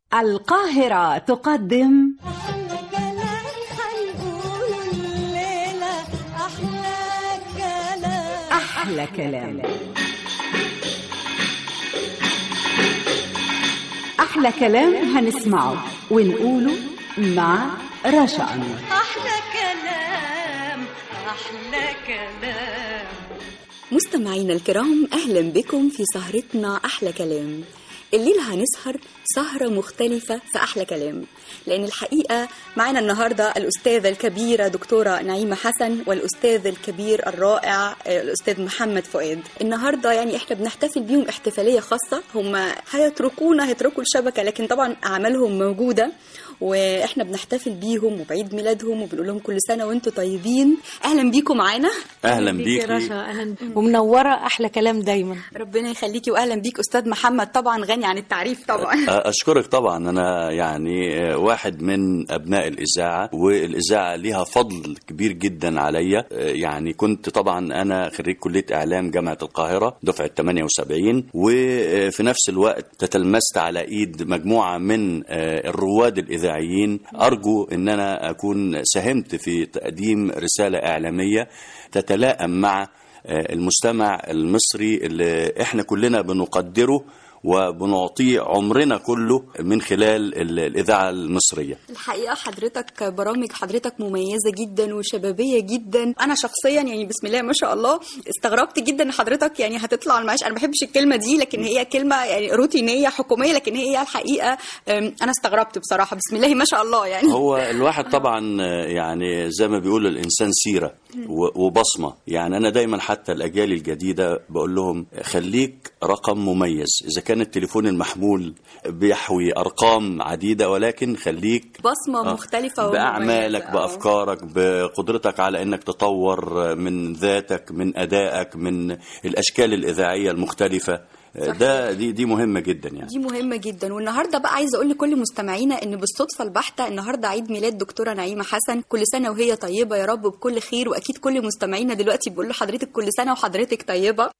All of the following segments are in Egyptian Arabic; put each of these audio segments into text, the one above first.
القاهرة تقدم أحلى كلام حنقوله الليلة أحلى كلام أحلى كلام أحلى كلام هنسمعه ونقوله مع رشا أنور أحلى كلام أحلى كلام مستمعينا الكرام أهلا بكم في سهرتنا أحلى كلام الليلة هنسهر سهرة مختلفة في أحلى كلام لأن الحقيقة معنا النهاردة الأستاذة الكبيرة دكتورة نعيمة حسن والأستاذ الكبير الرائع آه، الأستاذ محمد فؤاد النهاردة يعني إحنا بنحتفل بيهم احتفالية خاصة هم هيتركونا هيتركوا الشبكة لكن طبعا أعمالهم موجودة واحنا بنحتفل بيهم وبعيد ميلادهم وبنقول لهم كل سنه وانتم طيبين اهلا بيكم معانا اهلا بيك بيكي يا رشا اهلا ومنوره احلى كلام دايما ربنا يخليكي واهلا بيك استاذ محمد طبعا غني عن التعريف طبعا اشكرك طبعا انا يعني واحد من ابناء الاذاعه والاذاعه ليها فضل كبير جدا عليا يعني كنت طبعا انا خريج كليه اعلام جامعه القاهره دفعه 78 وفي نفس الوقت تتلمست على ايد مجموعه من الرواد الاذاعيين ارجو ان انا اكون ساهمت في تقديم رساله اعلاميه تتلائم مع المستمع المصري اللي احنا كلنا بنقدره وبنعطيه عمرنا كله من خلال ال- الإذاعة المصرية الحقيقه حضرتك برامج حضرتك مميزه جدا وشبابيه جدا انا شخصيا يعني بسم الله ما شاء الله استغربت جدا ان حضرتك يعني هتطلع على المعاش انا ما بحبش الكلمه دي لكن هي كلمه يعني روتينيه حكوميه لكن هي الحقيقه أم، انا استغربت بصراحه بسم الله ما شاء الله يعني هو الواحد طبعا يعني زي ما بيقول الإنسان سيرة و- وبصمة يعني أنا دايما حتى الأجيال الجديدة بقول لهم خليك رقم مميز إذا كان التليفون المحمول بيحوي أرقام عديدة ولكن خليك بصمه آه، مختلفه ومميزة. بأعمالك آه. بأفكارك بقدرتك على أنك تطور من ذاتك من أدائك من الأشكال الإذاعية المختلفة ده دي دي مهمة جدا يعني دي مهمة جدا والنهاردة بقى عايزة أقول لكل مستمعينا إن بالصدفة البحتة النهاردة عيد ميلاد دكتورة نعيمة حسن كل سنة وهي طيبة يا رب بكل خير وأكيد كل مستمعينا دلوقتي بيقولوا لحضرتك كل سنة وحضرتك طيبة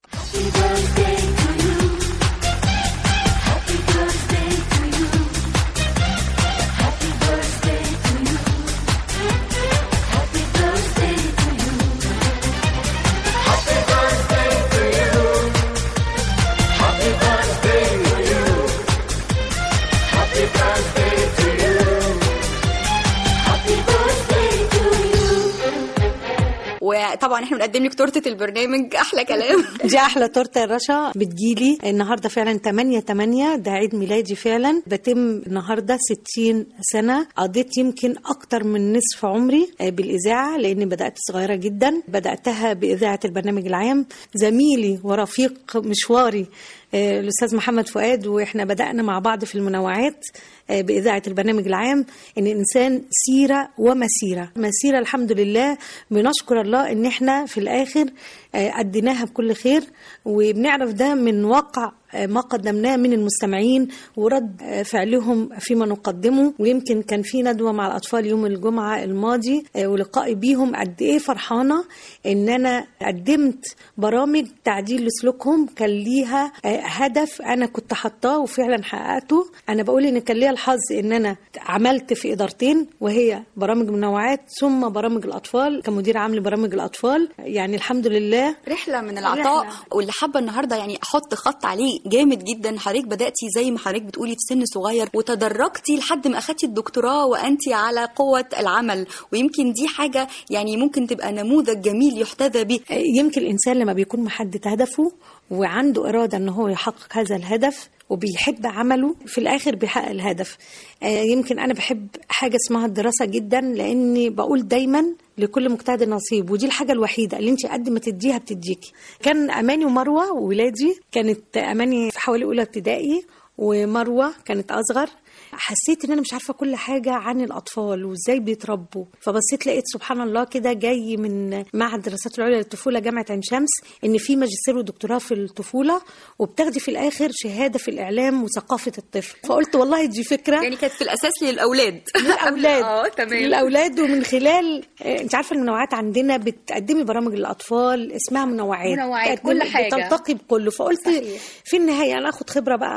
وطبعا احنا بنقدم لك تورته البرنامج احلى كلام دي احلى تورته يا رشا بتجيلي النهارده فعلا 8 8 ده عيد ميلادي فعلا بتم النهارده 60 سنه قضيت يمكن اكتر من نصف عمري آه، بالاذاعه لاني بدات صغيره جدا بداتها باذاعه البرنامج العام زميلي ورفيق مشواري آه، الاستاذ محمد فؤاد واحنا بدانا مع بعض في المنوعات آه، باذاعه البرنامج العام ان الانسان سيره ومسيره مسيره الحمد لله بنشكر الله ان احنا في الاخر آه، اديناها بكل خير وبنعرف ده من واقع آه، ما قدمناه من المستمعين ورد آه، فعلهم فيما نقدمه ويمكن كان في ندوه مع الاطفال يوم الجمعه الماضي آه، ولقائي بيهم قد ايه فرحانه ان انا قدمت برامج تعديل لسلوكهم كان ليها آه، هدف انا كنت حاطاه وفعلا حققته انا بقول ان كان ليا الحظ ان انا عملت في ادارتين وهي برامج منوعات ثم برامج الاطفال كمدير عام لبرامج الاطفال يعني الحمد لله رحله من العطاء رحلة. واللي حابه النهارده يعني احط خط عليه جامد جدا حضرتك بداتي زي ما حضرتك بتقولي في سن صغير وتدرجتي لحد ما اخدتي الدكتوراه وانت على قوه العمل ويمكن دي حاجه يعني ممكن تبقى نموذج جميل يحتذى به يمكن الانسان لما بيكون محدد هدفه وعنده اراده ان هو يحقق هذا الهدف وبيحب عمله في الاخر بيحقق الهدف آه، يمكن انا بحب حاجه اسمها الدراسه جدا لاني بقول دايما لكل مجتهد نصيب ودي الحاجه الوحيده اللي انت قد ما تديها بتديكي كان اماني ومروه وولادي كانت اماني في حوالي اولى ابتدائي ومروه كانت اصغر حسيت ان انا مش عارفه كل حاجه عن الاطفال وازاي بيتربوا فبصيت لقيت سبحان الله كده جاي من معهد الدراسات العليا للطفوله جامعه عين شمس ان في ماجستير ودكتوراه في الطفوله وبتاخدي في الاخر شهاده في الاعلام وثقافه الطفل فقلت والله دي فكره يعني كانت في الاساس للاولاد للاولاد اه تمام للاولاد ومن خلال آه، انت عارفه المنوعات عندنا بتقدمي برامج للاطفال اسمها منوعات منوعات، بتقدمي- كل حاجة. بتلتقي بكله فقلت صحيح. في النهايه انا اخد خبره بقى علميه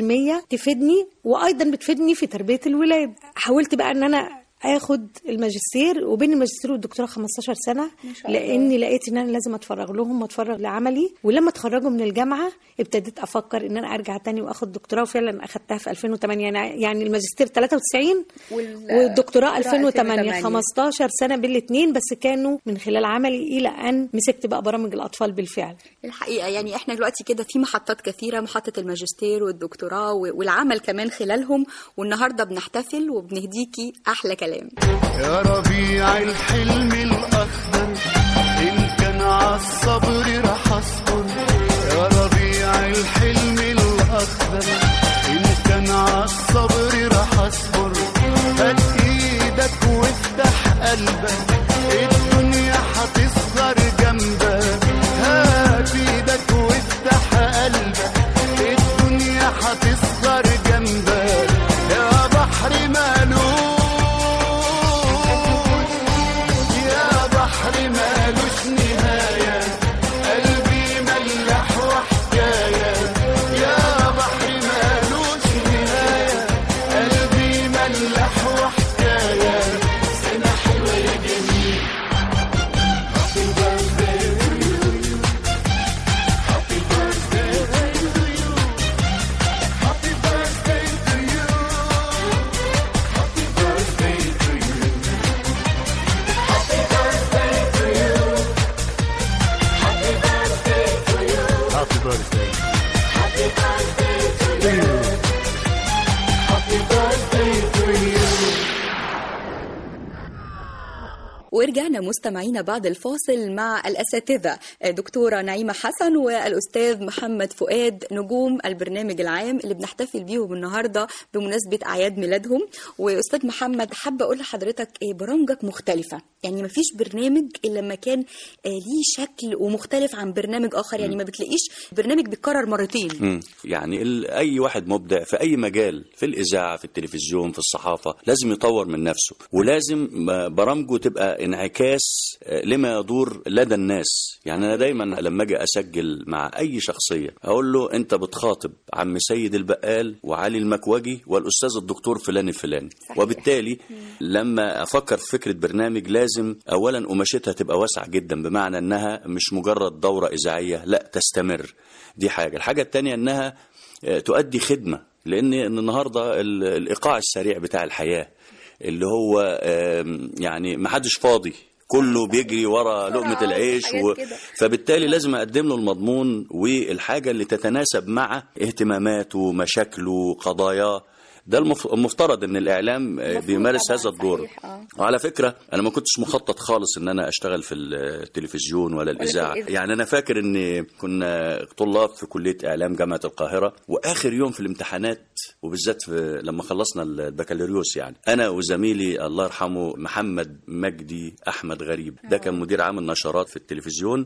علميه تفيدني وايضا بتفيدني في تربيه الولاد حاولت بقى ان انا اخد الماجستير وبين الماجستير والدكتوراه 15 سنه لاني لقيت ان انا لازم اتفرغ لهم واتفرغ لعملي ولما اتخرجوا من الجامعه ابتديت افكر ان انا ارجع تاني واخد دكتوراه وفعلا اخدتها في 2008 يعني يعني الماجستير 93 وال- والدكتوراه 2008 2008. 15 سنه بالاثنين بس كانوا من خلال عملي الى ان مسكت بقى برامج الاطفال بالفعل الحقيقة يعني احنا دلوقتي كده في محطات كثيرة محطة الماجستير والدكتوراه و- والعمل كمان خلالهم والنهاردة بنحتفل وبنهديكي أحلى كلام يا ربيع الحلم الأخضر إن كان عالصبر رح أصبر يا ربيع الحلم الأخضر إن كان عالصبر رح أصبر هات إيدك وافتح قلبك الدنيا هتصغر جنبك هات إيدك وافتح قلبك الدنيا هتصغر جنبك يا بحر مالوش يا بحر مالوش نهاية قلبي ملح وحكاية يا بحر مالوش نهاية قلبي ملح وحكاية سنة حلوة يا جميل Happy birthday to you Happy birthday to you Happy birthday to you Happy birthday to you Happy birthday to you. Happy birthday to you. Happy birthday. Happy birthday to you. Happy birthday to you. ورجعنا مستمعينا بعد الفاصل مع الأساتذة دكتورة نعيمة حسن والأستاذ محمد فؤاد نجوم البرنامج العام اللي بنحتفل بيهم النهاردة بمناسبة أعياد ميلادهم وأستاذ محمد حابة أقول لحضرتك إيه برامجك مختلفة يعني مفيش برنامج إلا لما كان آه، ليه شكل ومختلف عن برنامج آخر يعني ما بتلاقيش برنامج بيتكرر مرتين مم. يعني ال- اي واحد مبدع في اي مجال في الاذاعه في التلفزيون في الصحافه لازم يطور من نفسه ولازم ما- برامجه تبقى انعكاس آه، لما يدور لدى الناس يعني انا دايما لما اجي اسجل مع اي شخصيه اقول له انت بتخاطب عم سيد البقال وعلي المكوجي والاستاذ الدكتور فلان الفلاني وبالتالي لما افكر في فكره برنامج لازم اولا قماشتها تبقى واسعه جدا بمعنى انها مش مجرد دوره اذاعيه لا تستمر دي حاجه الحاجه الثانيه انها آه، تؤدي خدمه لان إن النهارده ال- الايقاع السريع بتاع الحياه اللي هو آم، يعني ما حدش فاضي كله بيجري ورا لقمه العيش حاجات و... كده. فبالتالي لازم اقدم له المضمون والحاجه اللي تتناسب مع اهتماماته مشاكله قضاياه ده المف- المفترض ان الاعلام آه، مفروض بيمارس طبعاً، هذا الدور صحيح، آه. وعلى فكره انا ما كنتش مخطط خالص ان انا اشتغل في التلفزيون ولا الاذاعه الإذاعة. يعني انا فاكر ان كنا طلاب في كليه اعلام جامعه القاهره واخر يوم في الامتحانات وبالذات في لما خلصنا البكالوريوس يعني انا وزميلي الله يرحمه محمد مجدي احمد غريب ده كان مدير عام النشرات في التلفزيون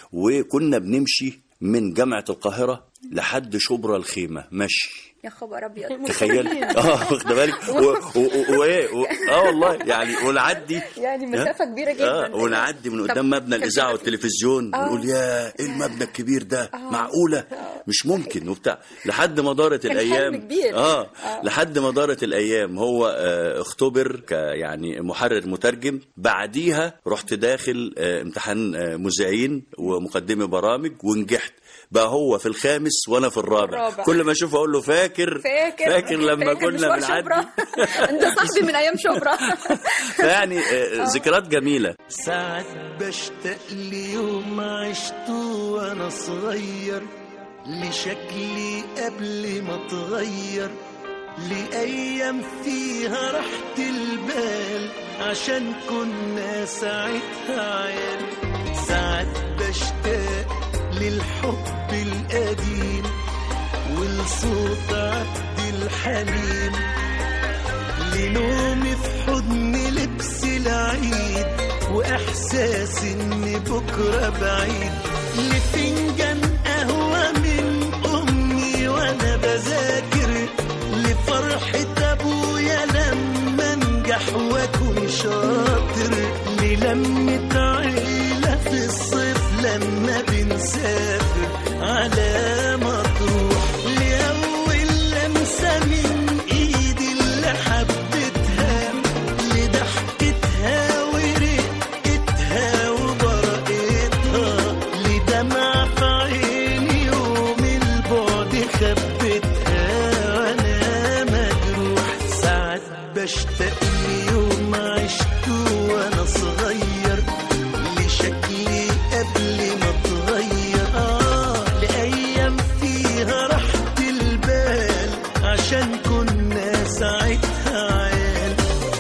وكنا بنمشي من جامعه القاهره لحد شبرا الخيمه مشي يا خبر أبيض تخيل اه واخده بالك و- و- و- وايه و- اه والله يعني ونعدي يعني مسافة كبيرة جدا اه ونعدي من طب قدام مبنى كان الاذاعه في- والتلفزيون آه. ونقول يا ايه المبنى الكبير ده معقوله مش ممكن وبتاع لحد ما دارت كان الايام حلم كبير. اه آه. لحد ما دارت الايام هو آه اختبر ك يعني محرر مترجم بعديها رحت داخل آه امتحان آه مذيعين ومقدمي برامج ونجحت بقى هو في الخامس وانا في الرابع, الرابع. كل ما اشوفه اقول له فاكر فاكر فاكر لما فاكر كنا مشوار بنعدي شبرا انت صاحبي من ايام شبرا فيعني آه، ذكريات جميله ساعات بشتاق ليوم عشته وانا صغير لشكلي قبل ما اتغير لأيام فيها راحة البال عشان كنا ساعتها عيال ساعات بشتاق للحب القديم ولصوت عبد الحليم لنومي في حضن لبس العيد واحساس ان بكره بعيد لفنجان قهوه من امي وانا بذاكر لفرحه ابويا لما انجح واكون شاطر للمه عيله في الصيف لما بنسافر على مطروح لاول بشتاق ليوم عشته وانا صغير لشكلي قبل ما اتغير اه لايام فيها راحة البال عشان كنا ساعتها عيال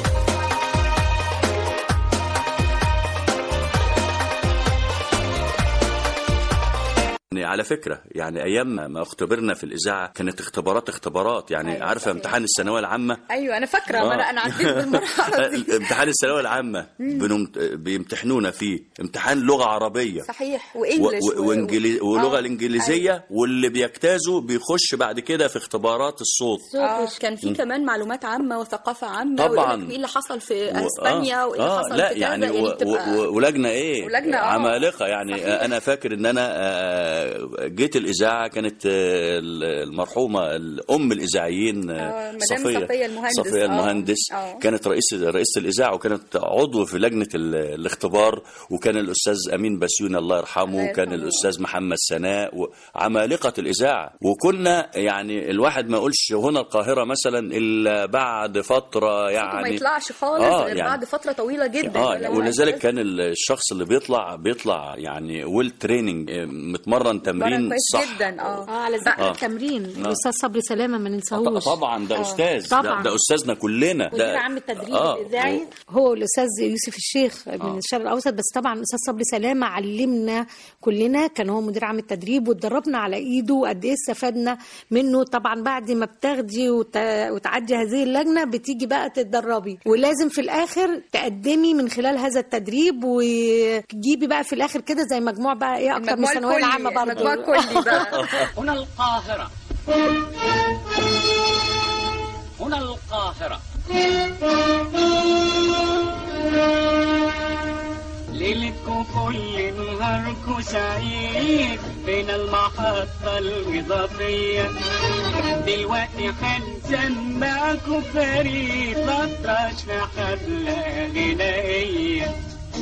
يعني على فكره يعني ايام ما اختبرنا في الاذاعه كانت اختبارات اختبارات يعني أيوة، عارفه صحيح. امتحان الثانويه العامه ايوه انا فاكره ما آه. انا انا عديت بالمرحله دي امتحان الثانويه العامه بنمت... بيمتحنونا فيه امتحان لغه عربيه صحيح و... وانجلش و... وإنجلي... واللغه آه. الانجليزيه واللي بيجتازوا بيخش بعد كده في اختبارات الصوت آه. كان في كمان معلومات عامه وثقافه عامه طبعاً. ويقول لك ايه اللي حصل في و- اسبانيا وايه اللي آه حصل لا في كذا يعني و... بتبقى- و... ولجنه ايه ولجنة، آه. عمالقه يعني صحيح. آه انا فاكر ان انا آه، جيت الاذاعه كانت آه، المرحومه ام الاذاعيين آه، آه، مدام صفيه صفية المهندس. صفيه آه. المهندس آه. كانت رئيس رئيسه الاذاعه وكانت عضو في لجنه ال- الاختبار وكان الاستاذ امين بسيوني الله يرحمه الله وكان يرحمه. الاستاذ محمد سناء وعمالقه الاذاعه وكنا يعني الواحد ما يقولش هنا القاهره مثلا الا بعد فتره يعني ما يطلعش خالص آه، غير يعني- بعد فتره طويله جدا اه ولا ولذلك هو كان الشخص اللي بيطلع بيطلع يعني ويل تريننج متمرن تمرين كويس صح جدا اه اه على ذكر آه. التمرين الاستاذ صبري سلامه ما ط- ننساهوش طبعا ده استاذ طبعاً. ده, ده استاذنا كلنا مدير ده عام التدريب آه، الاذاعي هو الاستاذ يوسف الشيخ من الشرق الاوسط بس طبعا الاستاذ صبري سلامه علمنا كلنا كان هو مدير عام التدريب واتدربنا على ايده وقد ايه استفدنا منه طبعا بعد ما بتاخدي وت... وتعدي هذه اللجنه بتيجي بقى تتدربي ولازم في الاخر تقدمي من خلال هذا التدريب وتجيبي بقى في الاخر كده زي مجموع بقى ايه اكتر من المجموع الثانويه الكلي- العامه برضه المجموع الكلي بقى هنا القاهرة هنا القاهرة ليلتكم كل نهاركم سعيد بين المحطة الإضافية دلوقتي هنسمعكم فريد لطش في حفلة غنائية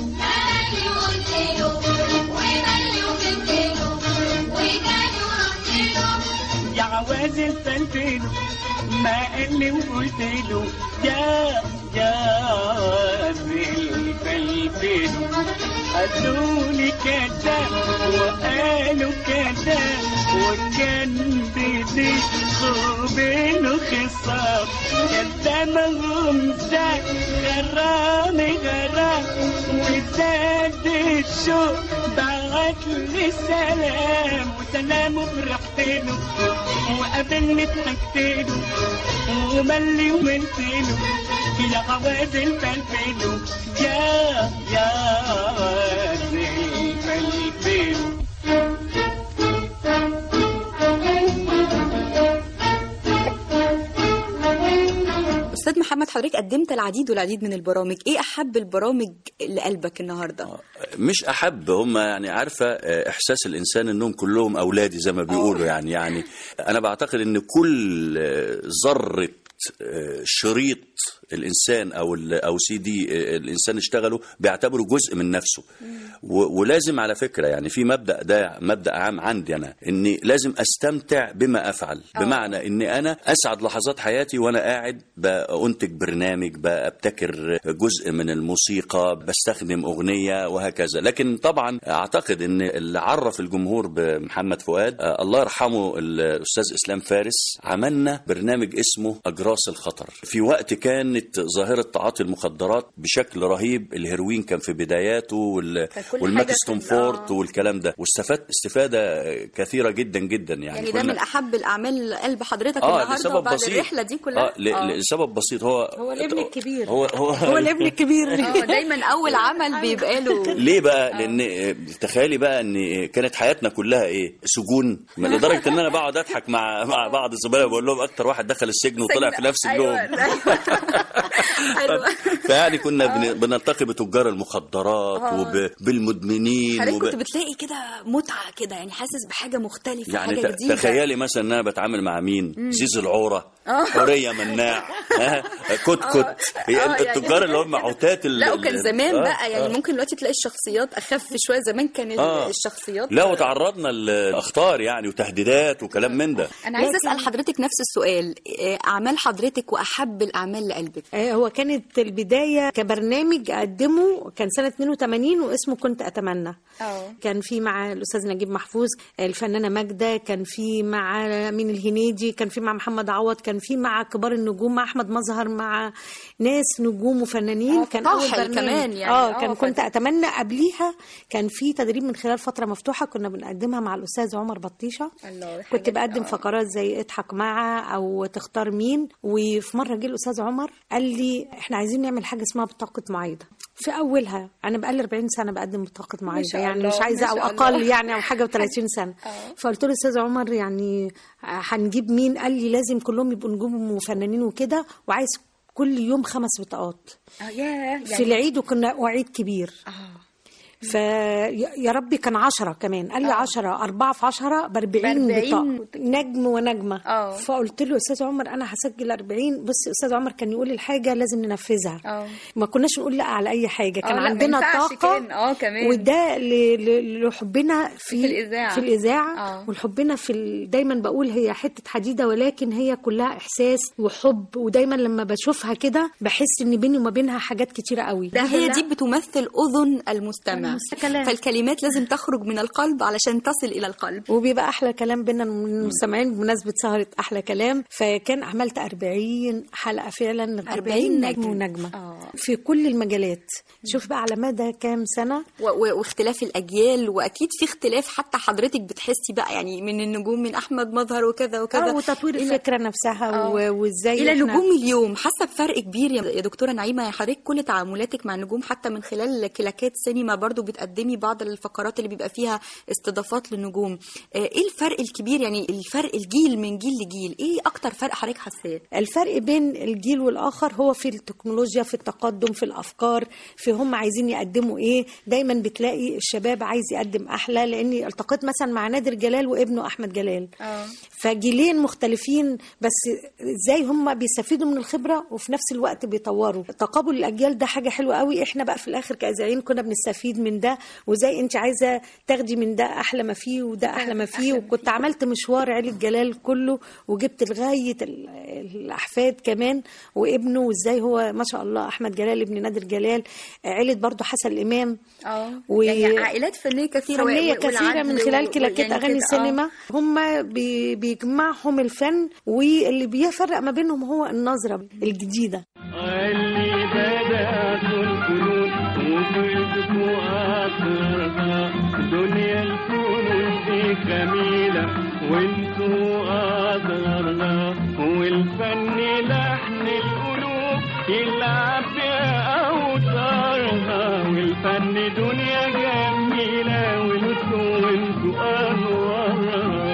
يا عواز الفلفل ما اللي وقلت له يا يا الفلفل قالوا لي كذا وقالوا كذا وكان بدي بينه خصام قدامهم زاد غرام غرام وزاد الشوق بعت لي سلام وسلام فرحت له وقابلني ضحكت له وملي وملت له يا عواد الفلفل يا يا عواد الفلفل استاذ محمد حضرتك قدمت العديد والعديد من البرامج ايه احب البرامج لقلبك النهارده مش احب هم يعني عارفه آه، احساس الانسان انهم كلهم اولادي زي ما بيقولوا يعني يعني انا بعتقد ان كل آه، ذره آه، شريط الانسان او ال- او سي دي آه، الانسان اشتغله بيعتبره جزء من نفسه و- ولازم على فكره يعني في مبدا ده مبدا عام عندي انا اني لازم استمتع بما افعل بمعنى اني انا اسعد لحظات حياتي وانا قاعد بانتج برنامج بابتكر جزء من الموسيقى بستخدم اغنيه وهكذا لكن طبعا اعتقد ان اللي عرف الجمهور بمحمد فؤاد آه، الله يرحمه الاستاذ اسلام فارس عملنا برنامج اسمه اجراس الخطر في وقت كانت ظاهره تعاطي المخدرات بشكل رهيب الهيروين كان في بداياته وال... كان كل والماكستون حاجة كان- فورت والكلام ده واستفدت استفاده كثيره جدا جدا يعني, يعني ده كنا- من احب الاعمال قلب حضرتك اه النهارده لسبب وبعد بسيط الرحله دي كلها اه ل- لسبب بسيط هو هو الابن الكبير. هو هو, هو الابن الكبير اه دايما اول عمل بيبقى له ليه بقى؟ لان آه، تخيلي بقى ان كانت حياتنا كلها ايه؟ سجون ما لدرجه ان انا بقعد اضحك مع مع بعض الزملاء بقول لهم اكتر واحد دخل السجن وطلع في نفس اليوم أيوة. حلوة. فيعني كنا بن- بنلتقي بتجار المخدرات وبالمدمنين حضرتك وب... كنت بتلاقي كده متعه كده يعني حاسس بحاجه مختلفه يعني حاجه ت- جديده تخيلي مثلا ان انا بتعامل مع مين زيز العوره حوريه مناع ها؟ كت كت هي آه، يعني- التجار اللي هم عتات ال- لا وكان ال- زمان آه، بقى يعني آه. ممكن دلوقتي تلاقي الشخصيات اخف شويه زمان كان ال- آه. الشخصيات لا وتعرضنا لاخطار يعني وتهديدات وكلام من ده انا عايزه اسال حضرتك نفس السؤال آه، اعمال حضرتك واحب الاعمال لقلبك آه، هو كانت البداية كبرنامج أقدمه كان سنة 82 واسمه كنت أتمنى اه كان في مع الأستاذ نجيب محفوظ الفنانة ماجدة كان في مع مين الهنيدي كان في مع محمد عوض كان في مع كبار النجوم مع أحمد مظهر مع ناس نجوم وفنانين آه، كان طاحل أول برنامج كمان يعني. اه آه، كان ف- كنت أتمنى قبليها كان في تدريب من خلال فترة مفتوحة كنا بنقدمها مع الأستاذ عمر بطيشة الله، كنت حاجة- بقدم آه. فقرات زي اضحك معه او تختار مين وفي مره جه الاستاذ عمر قال لي احنا عايزين نعمل حاجه اسمها بطاقه معايده في اولها انا بقالي 40 سنه بقدم بطاقه معايده شاء يعني الله، مش عايزه ما او شاء اقل الله. يعني او حاجه و30 سنه فقلت له استاذ عمر يعني هنجيب مين قال لي لازم كلهم يبقوا نجوم وفنانين وكده وعايز كل يوم خمس بطاقات اه ياه في العيد وكنا وعيد كبير آه. فيا ربي كان عشرة كمان قال لي عشرة أربعة في عشرة بأربعين بأربعين. بطاقة نجم ونجمة آه. فقلت له أستاذ عمر أنا هسجل أربعين بص أستاذ عمر كان يقول الحاجة لازم ننفذها آه. ما كناش نقول لا على أي حاجة كان آه، لا، ما عندنا ينفعش طاقة كان. آه، كمان. وده ل- ل- لحبنا في في الإذاعة. في الإذاعة آه. ولحبنا في ال... دايما بقول هي حتة حديدة ولكن هي كلها إحساس وحب ودايما لما بشوفها كده بحس إن بيني وما بينها حاجات كتيرة قوي ده هي دي بتمثل اذن المستمع كلام. فالكلمات لازم تخرج من القلب علشان تصل الى القلب وبيبقى احلى كلام بينا المستمعين بمناسبه سهره احلى كلام فكان عملت 40 حلقه فعلا 40 نجم نجم. ونجمه آه. في كل المجالات شوف بقى على مدى كام سنه و- و- واختلاف الاجيال واكيد في اختلاف حتى حضرتك بتحسي بقى يعني من النجوم من احمد مظهر وكذا وكذا اه وتطوير إلى- الفكره نفسها آه. و- وازاي الى إحنا- نجوم اليوم حاسه بفرق كبير يا يا دكتوره نعيمه يا حضرتك كل تعاملاتك مع النجوم حتى من خلال كلاكات سينما برضو بتقدمي بعض الفقرات اللي بيبقى فيها استضافات للنجوم آه، ايه الفرق الكبير يعني الفرق الجيل من جيل لجيل ايه اكتر فرق حضرتك حاساه الفرق بين الجيل والاخر هو في التكنولوجيا في التقدم في الافكار في هم عايزين يقدموا ايه دايما بتلاقي الشباب عايز يقدم احلى لاني التقيت مثلا مع نادر جلال وابنه احمد جلال اه فجيلين مختلفين بس ازاي هم بيستفيدوا من الخبره وفي نفس الوقت بيطوروا تقابل الاجيال ده حاجه حلوه قوي احنا بقى في الاخر كاذاعين كنا بنستفيد من ده وازاي انت عايزه تاخدي من ده احلى ما فيه وده احلى ما فيه وكنت عملت مشوار عيله جلال كله وجبت لغايه ال- الاحفاد كمان وابنه وازاي هو ما شاء الله احمد جلال ابن نادر جلال عيله برضو حسن الامام اه و- يعني عائلات فنيه كثيره فنية و- كثيرة والعدل من خلال و- كلاكيت يعني أغاني كده، آه. السينما هم بي بيجمعهم الفن واللي بيفرق ما بينهم هو النظرة الجديدة اللي بدأت الفنون وصلت وآخرها دنيا الفنون دي جميلة وانتوا أصغرها والفن لحن القلوب يلعب بأوتارها والفن دنيا جميلة وانتوا وانتوا أنوارها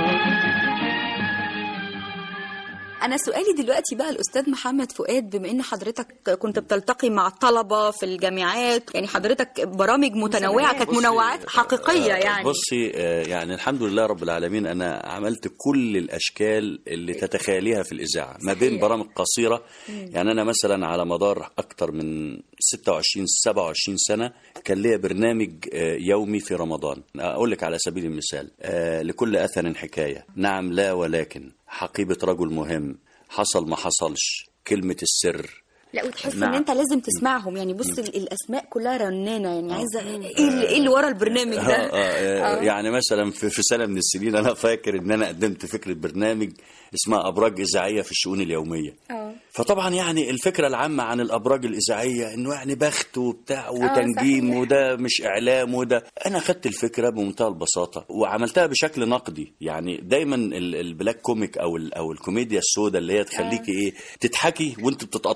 انا سؤالي دلوقتي بقى الاستاذ محمد فؤاد بما ان حضرتك كنت بتلتقي مع الطلبه في الجامعات يعني حضرتك برامج متنوعه كانت بصي، منوعات حقيقيه آه، يعني بصي آه، يعني الحمد لله رب العالمين انا عملت كل الاشكال اللي تتخيليها في الاذاعه ما بين برامج قصيره يعني انا مثلا على مدار اكتر من 26 27 سنه كان ليا برنامج آه، يومي في رمضان اقول لك على سبيل المثال آه، لكل اثر حكايه نعم لا ولكن حقيبه رجل مهم حصل ما حصلش كلمه السر لا وتحس نعم. ان انت لازم تسمعهم يعني بص ال- الاسماء كلها رنانه يعني عايزه ايه اللي, إيه اللي ورا البرنامج آه ده آه آه يعني مثلا في, في سنه من السنين انا فاكر ان انا قدمت فكره برنامج اسمها ابراج اذاعيه في الشؤون اليوميه اه فطبعا يعني الفكره العامه عن الابراج الاذاعيه انه يعني بخت وبتاع وتنجيم صحيح. وده مش اعلام وده انا خدت الفكره بمنتهى البساطه وعملتها بشكل نقدي يعني دايما ال- البلاك كوميك او ال- او الكوميديا السوداء اللي هي تخليكي ايه تضحكي وانت بتتقطعي من وانت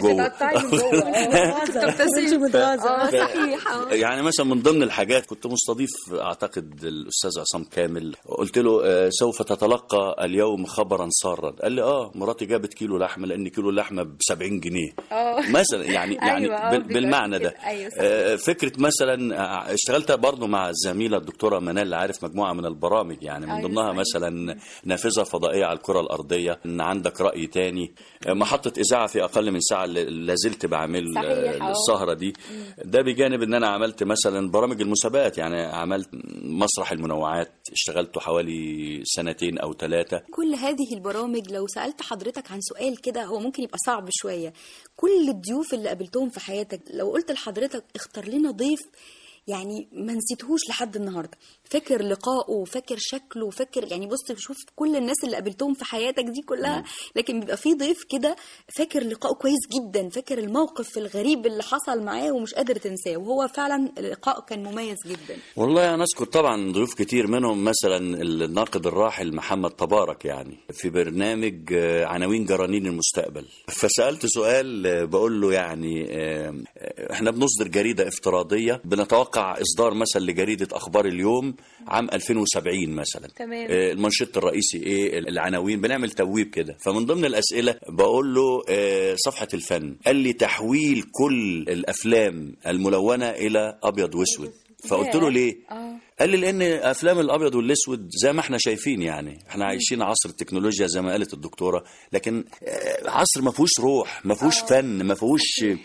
جوه بتقطعي من جوه اه مش متغاظة. اه صحيح اه يعني مثلا من ضمن الحاجات كنت مستضيف اعتقد الاستاذ عصام كامل قلت له آه، سوف تتلقى اليوم خبرا سارا قال لي اه مراتي جابت كيلو لحمه لان كيلو اللحمه ب 70 جنيه اه مثلا يعني يعني أيوة، آه، بال- بيبقى بالمعنى كده. ده أيوة، صح. آه، فكره مثلا آه، اشتغلت برضه مع الزميله الدكتوره منال اللي عارف مجموعه من البرامج يعني من أيوة، ضمنها صحيح. مثلا نافذه فضائيه على الكره الارضيه ان عندك راي تاني آه، محطه اذاعه في اقل من ساعه اللي لا زلت بعمل صحيح، آه، آه. السهره دي ده بجانب ان انا عملت مثلا برامج المسابقات يعني عملت مسرح المنوعات اشتغلته حوالي سنتين او ثلاثه كل هذه البرامج لو سألت حضرتك عن سؤال كده هو ممكن يبقى صعب شوية كل الضيوف اللي قابلتهم في حياتك لو قلت لحضرتك اختار لنا ضيف يعني ما نسيتهوش لحد النهارده فاكر لقائه فاكر شكله فاكر يعني بص شوف كل الناس اللي قابلتهم في حياتك دي كلها لكن بيبقى في ضيف كده فاكر لقائه كويس جدا فاكر الموقف الغريب اللي حصل معاه ومش قادر تنساه وهو فعلا اللقاء كان مميز جدا والله انا اذكر طبعا ضيوف كتير منهم مثلا الناقد الراحل محمد تبارك يعني في برنامج آه، عناوين جرانين المستقبل فسالت سؤال آه، بقول له يعني آه، احنا بنصدر جريده افتراضيه بنتوقع اصدار مثلا لجريده اخبار اليوم عام 2070 مثلا تمام. آه، المنشط الرئيسي ايه العناوين بنعمل تبويب كده فمن ضمن الاسئله بقول له آه، صفحه الفن قال لي تحويل كل الافلام الملونه الى ابيض واسود فقلت له ليه اه قال لي لان افلام الابيض والاسود زي ما احنا شايفين يعني احنا عايشين عصر التكنولوجيا زي ما قالت الدكتوره لكن آه، عصر ما فيهوش روح ما فيهوش فن ما فيهوش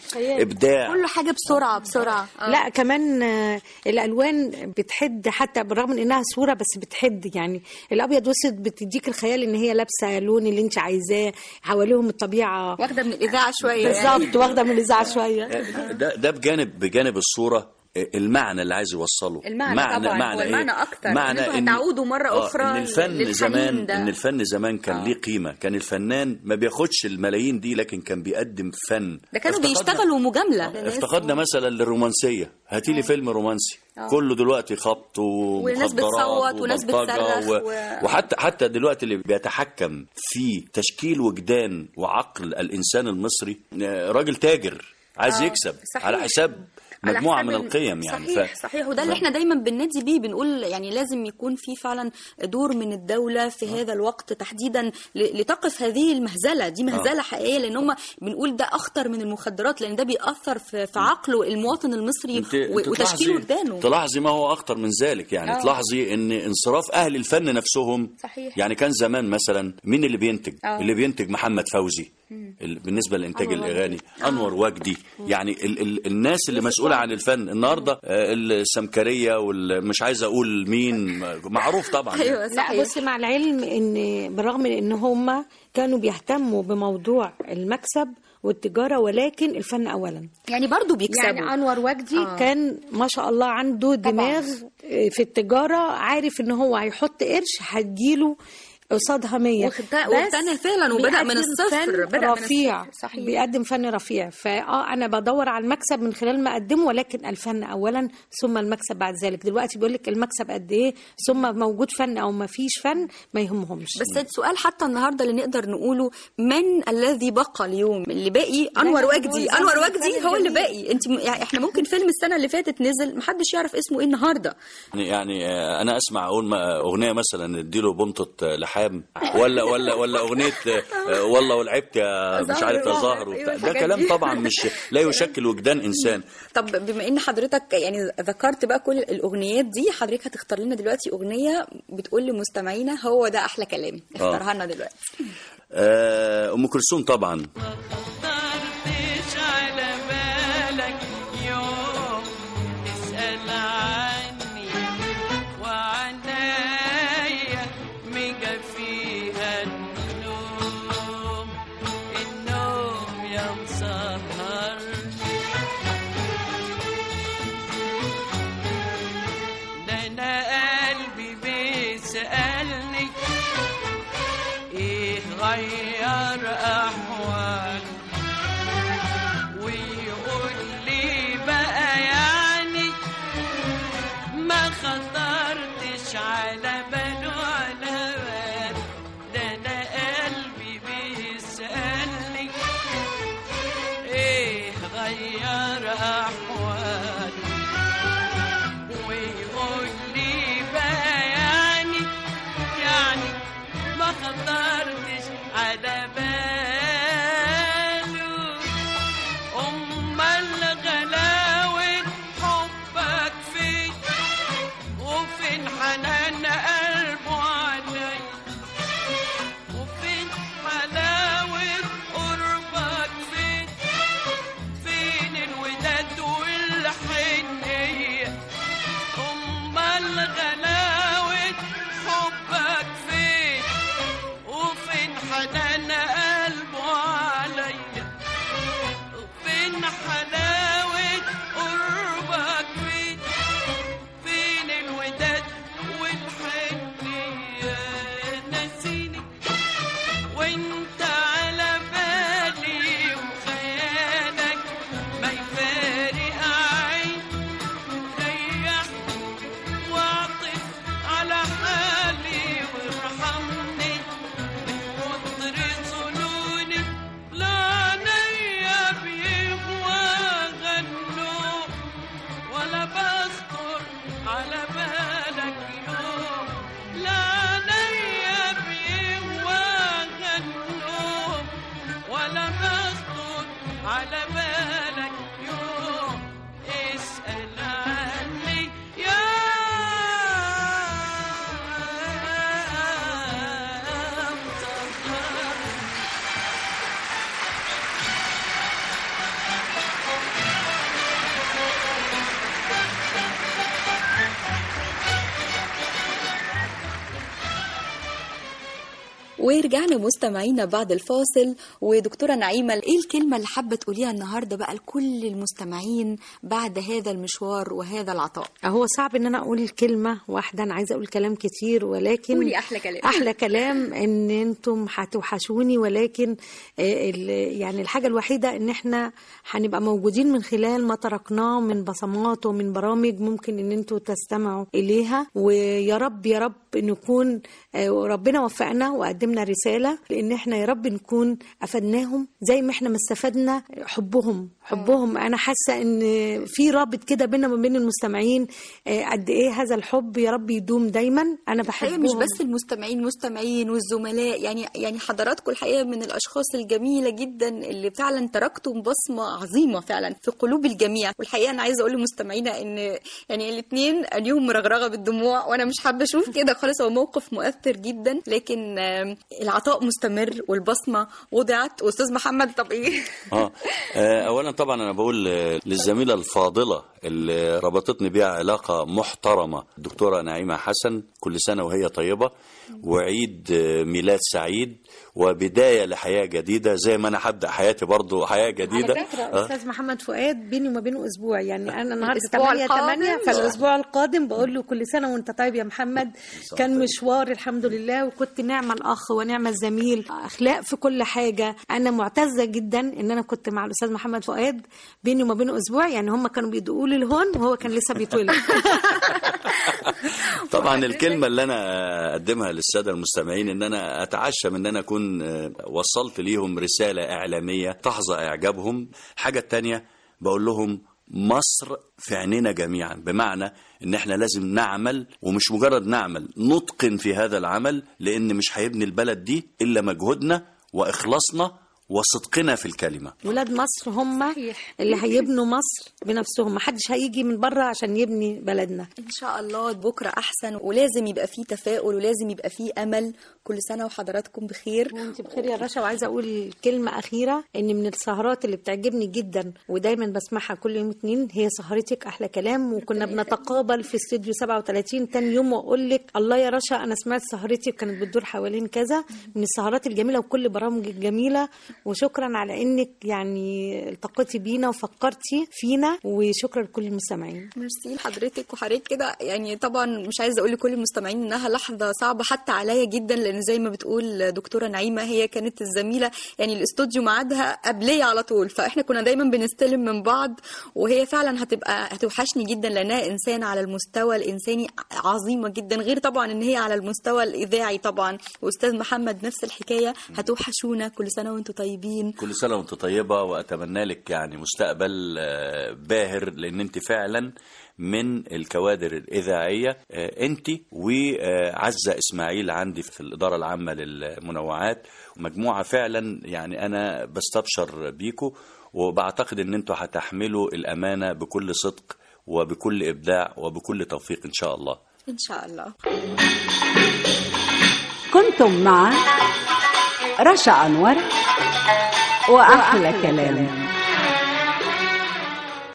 ابداع كل حاجه بسرعه بسرعه آه. لا كمان آه، الالوان بتحد حتى بالرغم من انها صوره بس بتحد يعني الابيض والاسود بتديك الخيال ان هي لابسه اللون اللي انت عايزاه حواليهم الطبيعه واخده من الاذاعه شويه يعني. بالظبط واخده من الاذاعه شويه ده ده بجانب بجانب الصوره المعنى اللي عايز يوصله المعنى معنى طبعاً، معنى هو المعنى إيه؟ أكتر، معنى إن أنتوا هتعودوا مرة آه، أخرى ان الفن للحنين زمان ده. ان الفن زمان كان آه. ليه قيمه كان الفنان ما بياخدش الملايين دي لكن كان بيقدم فن ده كانوا افتقدنا- بيشتغلوا مجامله للناس. افتقدنا مثلا للرومانسيه هاتي لي فيلم رومانسي كله دلوقتي خبط وناس ومخدرات بتصوت وناس وبلطجة بتصرخ و... و- وحتى حتى دلوقتي اللي بيتحكم في تشكيل وجدان وعقل الانسان المصري آه، راجل تاجر عايز آه، يكسب صحيح. على حساب على مجموعه حساب من ال- القيم يعني صحيح صحيح وده اللي احنا دايما بننادي بيه بنقول يعني لازم يكون في فعلا دور من الدوله في هذا الوقت تحديدا ل- لتقف هذه المهزله دي مهزله حقيقيه لان هم بنقول ده اخطر من المخدرات لان ده بيأثر في, في عقله المواطن المصري انت و- انت وتشكيل تلاحظي وجدانه تلاحظي ما هو اخطر من ذلك يعني آه. تلاحظي ان انصراف اهل الفن نفسهم صحيح. يعني كان زمان مثلا مين اللي بينتج آه. اللي بينتج محمد فوزي ال- بالنسبه لانتاج أنور الاغاني انور وجدي يعني ال ال الناس اللي مسؤوله عن الفن النهارده آه، السمكريه والمش عايز اقول مين معروف طبعا ايوه لا صحيح بص مع العلم ان بالرغم من ان هم كانوا بيهتموا بموضوع المكسب والتجاره ولكن الفن اولا يعني برضو بيكسبوا يعني انور وجدي آه. آه. كان ما شاء الله عنده دماغ في التجاره عارف ان هو هيحط قرش هتجيله قصادها 100 وخد- وابتدى فعلا وبدأ من بيقدم الصفر، فن بدأ من رفيع الصفر، صحيح. بيقدم فن رفيع فاه انا بدور على المكسب من خلال ما اقدمه ولكن الفن اولا ثم المكسب بعد ذلك دلوقتي بيقول لك المكسب قد ايه ثم موجود فن او ما فيش فن ما يهمهمش بس السؤال حتى النهارده اللي نقدر نقوله من الذي بقى اليوم اللي باقي انور نقول وجدي زمن انور الفن وجدي هو اللي الجميل. باقي انت م- يعني احنا ممكن فيلم السنه اللي فاتت نزل محدش يعرف اسمه ايه النهارده يعني يعني آه، انا اسمع اقول ما اغنيه مثلا اديله بنطه آه، لحام ولا ولا ولا اغنيه آه، والله ولعبت يا مش زهر عارف يا وزهر، زهر أيوة وبتاع. ده الحاجات كلام دي. طبعا مش لا يشكل وجدان انسان طب بما ان حضرتك يعني ذكرت بقى كل الاغنيات دي حضرتك هتختار لنا دلوقتي اغنيه بتقول لمستمعينا هو ده احلى كلام اختارها لنا دلوقتي آه، ام كلثوم طبعا خطرتش على بالك يوم تسأل عني وعنايا ميجا فيها النوم النوم يا مسهر ده انا قلبي بيسألني ايه غير احواله ويقول لي بقى يعني ما خطرتش على باله على بال ده انا قلبي بيسألني غير أحوالي ويقول لي بقى يعني يعني ما خطرتش على باله أمال غلاوة حبك فين وفين حنان قلبه علي وفين حلاوة قربك فين فين الوداد والحنية أمال غلاوة حبك فين وفين حنان قلبه عليا وفين حلاوة قربك فين فين الوداد والحنية نسيني وانت على بالي وخيالك ما يفارق عين ريحني واعطف على حالي وارحمني من كتر ظنوني لا نيا بيهوى غنوا ولا بخطر على بالك يوم لا نيا بيهوى غنوا ولا بخطر على بالك يوم اسأل عني يا مطهر ورجعنا مستمعينا بعد الفاصل ودكتورة نعيمة ايه الكلمة اللي حابة تقوليها النهاردة بقى لكل المستمعين بعد هذا المشوار وهذا العطاء هو صعب ان انا اقول كلمه واحده انا عايزه اقول كلام كتير ولكن قولي أحلى كلام. احلى كلام ان انتم هتوحشوني ولكن آه، ال- يعني الحاجه الوحيده ان احنا هنبقى موجودين من خلال ما تركناه من بصمات ومن برامج ممكن ان انتم تستمعوا اليها ويا رب يا رب نكون آه، ربنا وفقنا وقدمنا رساله لان احنا يا رب نكون افدناهم زي ما احنا ما استفدنا حبهم حبهم انا حاسه ان في رابط كده بيننا وبين المستمعين آه، قد ايه هذا الحب يا رب يدوم دايما انا الحقيقة بحبهم مش بس المستمعين مستمعين والزملاء يعني يعني حضراتكم الحقيقة من الأشخاص الجميلة جدا اللي فعلا تركتم بصمة عظيمة فعلا في قلوب الجميع والحقيقة أنا عايزة أقول لمستمعينا إن يعني الاثنين اليوم مرغرغة بالدموع وأنا مش حابة أشوف كده خالص هو موقف مؤثر جدا لكن آم، العطاء مستمر والبصمة وضعت وأستاذ محمد طب إيه؟ اه آه، اولا طبعا انا بقول آه، للزميله الفاضله اللي ربطتني بيها علاقه محترمه الدكتوره نعيمه حسن كل سنه وهي طيبه وعيد آه، ميلاد سعيد وبدايه لحياه جديده زي ما انا هبدا حياتي برضو حياه جديده على فكره آه. استاذ محمد فؤاد بيني وما بينه اسبوع يعني انا النهارده الأسبوع 8 القادم. 8 فالاسبوع القادم بقول له كل سنه وانت طيب يا محمد كان مشوار الحمد لله وكنت نعمه الاخ ونعمه الزميل اخلاق في كل حاجه انا معتزه جدا ان انا كنت مع الاستاذ محمد فؤاد بيني وما بينه اسبوع يعني هم كانوا بيدقوا لي الهون وهو كان لسه بيتولد طبعا الكلمة اللي أنا أقدمها للسادة المستمعين إن أنا أتعشم إن أنا أكون آه، وصلت ليهم رسالة إعلامية تحظى إعجابهم الحاجة التانية بقول لهم مصر في عيننا جميعا بمعنى ان احنا لازم نعمل ومش مجرد نعمل نتقن في هذا العمل لان مش هيبني البلد دي الا مجهودنا واخلاصنا وصدقنا في الكلمه ولاد مصر هم اللي هيبنوا مصر بنفسهم محدش هيجي من بره عشان يبني بلدنا إن شاء الله بكرة أحسن ولازم يبقى فيه تفاؤل ولازم يبقى فيه أمل كل سنة وحضراتكم بخير وانت بخير يا رشا وعايزه اقول كلمه اخيره ان من السهرات اللي بتعجبني جدا ودايما بسمعها كل يوم اتنين هي سهرتك احلى كلام وكنا بنتقابل في استوديو 37 تاني يوم واقول لك الله يا رشا انا سمعت سهرتك كانت بتدور حوالين كذا من السهرات الجميله وكل برامج الجميله وشكرا على انك يعني التقيتي بينا وفكرتي فينا وشكرا لكل المستمعين ميرسي لحضرتك وحضرتك كده يعني طبعا مش عايزه اقول لكل المستمعين انها لحظه صعبه حتى عليا جدا لان زي ما بتقول دكتوره نعيمه هي كانت الزميله يعني الاستوديو ميعادها قبليه على طول فاحنا كنا دايما بنستلم من بعض وهي فعلا هتبقى هتوحشني جدا لانها انسانه على المستوى الانساني عظيمه جدا غير طبعا ان هي على المستوى الاذاعي طبعا واستاذ محمد نفس الحكايه هتوحشونا كل سنه وانتم طيبين طيبين كل سنة وانت طيبة وأتمنى لك يعني مستقبل آه، باهر لأن أنت فعلا من الكوادر الإذاعية آه، أنت وعزة إسماعيل عندي في الإدارة العامة للمنوعات مجموعة فعلا يعني أنا بستبشر بيكو وبعتقد أن أنتوا هتحملوا الأمانة بكل صدق وبكل إبداع وبكل توفيق إن شاء الله إن شاء الله كنتم مع رشا أنور وأحلى كلام